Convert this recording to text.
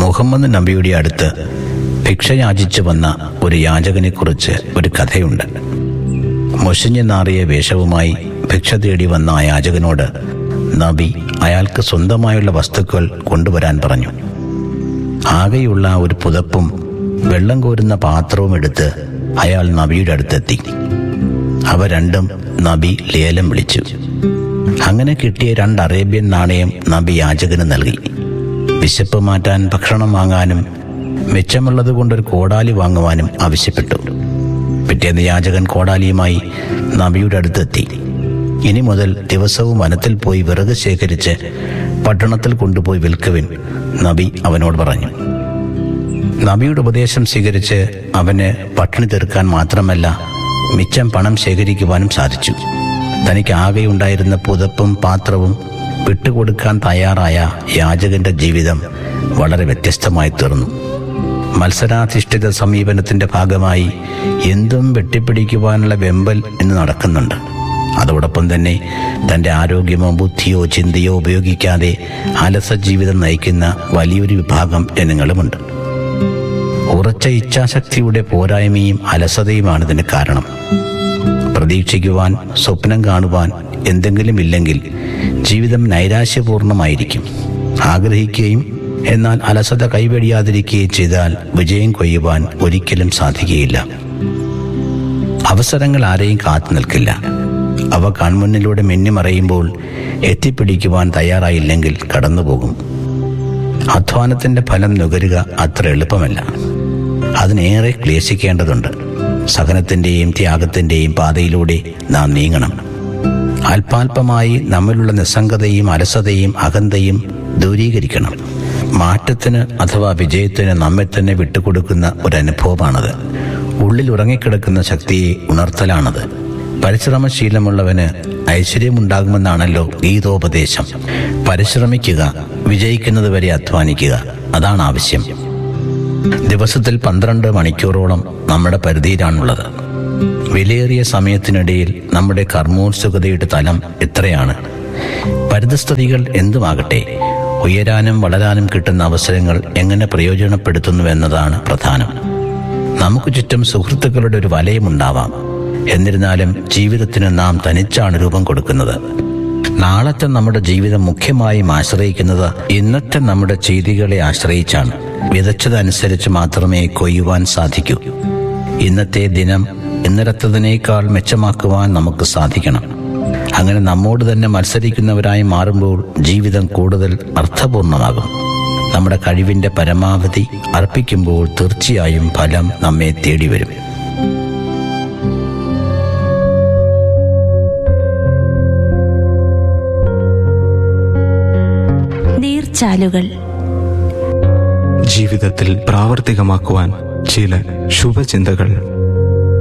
മുഹമ്മദ് നബിയുടെ അടുത്ത് ഭിക്ഷ യാചിച്ചു വന്ന ഒരു യാചകനെക്കുറിച്ച് ഒരു കഥയുണ്ട് മുഷിഞ്ഞു നാറിയ വേഷവുമായി ഭിക്ഷ തേടി വന്ന ആ യാചകനോട് നബി അയാൾക്ക് സ്വന്തമായുള്ള വസ്തുക്കൾ കൊണ്ടുവരാൻ പറഞ്ഞു ആകെയുള്ള ഒരു പുതപ്പും വെള്ളം കോരുന്ന പാത്രവും എടുത്ത് അയാൾ നബിയുടെ അടുത്തെത്തി അവ രണ്ടും നബി ലേലം വിളിച്ചു അങ്ങനെ കിട്ടിയ രണ്ട് അറേബ്യൻ നാണയം നബി യാചകന് നൽകി വിശപ്പ് മാറ്റാൻ ഭക്ഷണം വാങ്ങാനും മിച്ചമുള്ളത് കൊണ്ടൊരു കോടാലി വാങ്ങുവാനും ആവശ്യപ്പെട്ടു പിറ്റേന്ന് യാചകൻ കോടാലിയുമായി നബിയുടെ അടുത്തെത്തി ഇനി മുതൽ ദിവസവും വനത്തിൽ പോയി വിറക് ശേഖരിച്ച് പട്ടണത്തിൽ കൊണ്ടുപോയി വിൽക്കുവിൻ നബി അവനോട് പറഞ്ഞു നബിയുടെ ഉപദേശം സ്വീകരിച്ച് അവന് പട്ടിണി തീർക്കാൻ മാത്രമല്ല മിച്ചം പണം ശേഖരിക്കുവാനും സാധിച്ചു തനിക്ക് ആകെയുണ്ടായിരുന്ന പുതപ്പും പാത്രവും വിട്ടുകൊടുക്കാൻ തയ്യാറായ യാചകന്റെ ജീവിതം വളരെ വ്യത്യസ്തമായി തീർന്നു മത്സരാധിഷ്ഠിത സമീപനത്തിന്റെ ഭാഗമായി എന്തും വെട്ടിപ്പിടിക്കുവാനുള്ള വെമ്പൽ ഇന്ന് നടക്കുന്നുണ്ട് അതോടൊപ്പം തന്നെ തന്റെ ആരോഗ്യമോ ബുദ്ധിയോ ചിന്തയോ ഉപയോഗിക്കാതെ അലസ ജീവിതം നയിക്കുന്ന വലിയൊരു വിഭാഗം ജനങ്ങളുമുണ്ട് ഉറച്ച ഇച്ഛാശക്തിയുടെ പോരായ്മയും അലസതയുമാണ് ഇതിന് കാരണം പ്രതീക്ഷിക്കുവാൻ സ്വപ്നം കാണുവാൻ എന്തെങ്കിലും ഇല്ലെങ്കിൽ ജീവിതം നൈരാശ്യപൂർണമായിരിക്കും ആഗ്രഹിക്കുകയും എന്നാൽ അലസത കൈവെടിയാതിരിക്കുകയും ചെയ്താൽ വിജയം കൊയ്യുവാൻ ഒരിക്കലും സാധിക്കുകയില്ല അവസരങ്ങൾ ആരെയും കാത്തു നിൽക്കില്ല അവ കൺമുന്നിലൂടെ മിന്നിമറയുമ്പോൾ എത്തിപ്പിടിക്കുവാൻ തയ്യാറായില്ലെങ്കിൽ കടന്നുപോകും അധ്വാനത്തിന്റെ ഫലം നുകരുക അത്ര എളുപ്പമല്ല അതിനേറെ ക്ലേശിക്കേണ്ടതുണ്ട് സഹനത്തിന്റെയും ത്യാഗത്തിന്റെയും പാതയിലൂടെ നാം നീങ്ങണം അല്പാൽപമായി നമ്മിലുള്ള നിസ്സംഗതയും അലസതയും അഹന്തയും ദൂരീകരിക്കണം മാറ്റത്തിന് അഥവാ വിജയത്തിന് നമ്മെ തന്നെ വിട്ടുകൊടുക്കുന്ന ഒരു അനുഭവമാണത് ഉള്ളിൽ ഉറങ്ങിക്കിടക്കുന്ന ശക്തിയെ ഉണർത്തലാണത് പരിശ്രമശീലമുള്ളവന് ഐശ്വര്യമുണ്ടാകുമെന്നാണല്ലോ ഗീതോപദേശം പരിശ്രമിക്കുക വിജയിക്കുന്നതുവരെ അധ്വാനിക്കുക അതാണ് ആവശ്യം ദിവസത്തിൽ പന്ത്രണ്ട് മണിക്കൂറോളം നമ്മുടെ പരിധിയിലാണുള്ളത് വിലയേറിയ സമയത്തിനിടയിൽ നമ്മുടെ കർമ്മോത്സുകതയുടെ തലം എത്രയാണ് പരിതസ്ഥിതികൾ എന്തുമാകട്ടെ ഉയരാനും വളരാനും കിട്ടുന്ന അവസരങ്ങൾ എങ്ങനെ പ്രയോജനപ്പെടുത്തുന്നു എന്നതാണ് പ്രധാനം നമുക്ക് ചുറ്റും സുഹൃത്തുക്കളുടെ ഒരു വലയമുണ്ടാവാം എന്നിരുന്നാലും ജീവിതത്തിന് നാം തനിച്ചാണ് രൂപം കൊടുക്കുന്നത് നാളത്തെ നമ്മുടെ ജീവിതം മുഖ്യമായും ആശ്രയിക്കുന്നത് ഇന്നത്തെ നമ്മുടെ ചെയ്തികളെ ആശ്രയിച്ചാണ് വിതച്ചതനുസരിച്ച് മാത്രമേ കൊയ്യുവാൻ സാധിക്കൂ ഇന്നത്തെ ദിനം ഇന്നലത്തതിനേക്കാൾ മെച്ചമാക്കുവാൻ നമുക്ക് സാധിക്കണം അങ്ങനെ നമ്മോട് തന്നെ മത്സരിക്കുന്നവരായി മാറുമ്പോൾ ജീവിതം കൂടുതൽ അർത്ഥപൂർണമാകും നമ്മുടെ കഴിവിന്റെ പരമാവധി അർപ്പിക്കുമ്പോൾ തീർച്ചയായും ഫലം നമ്മെ തേടി വരും നീർച്ചാലുകൾ ജീവിതത്തിൽ പ്രാവർത്തികമാക്കുവാൻ ചില ശുഭചിന്തകൾ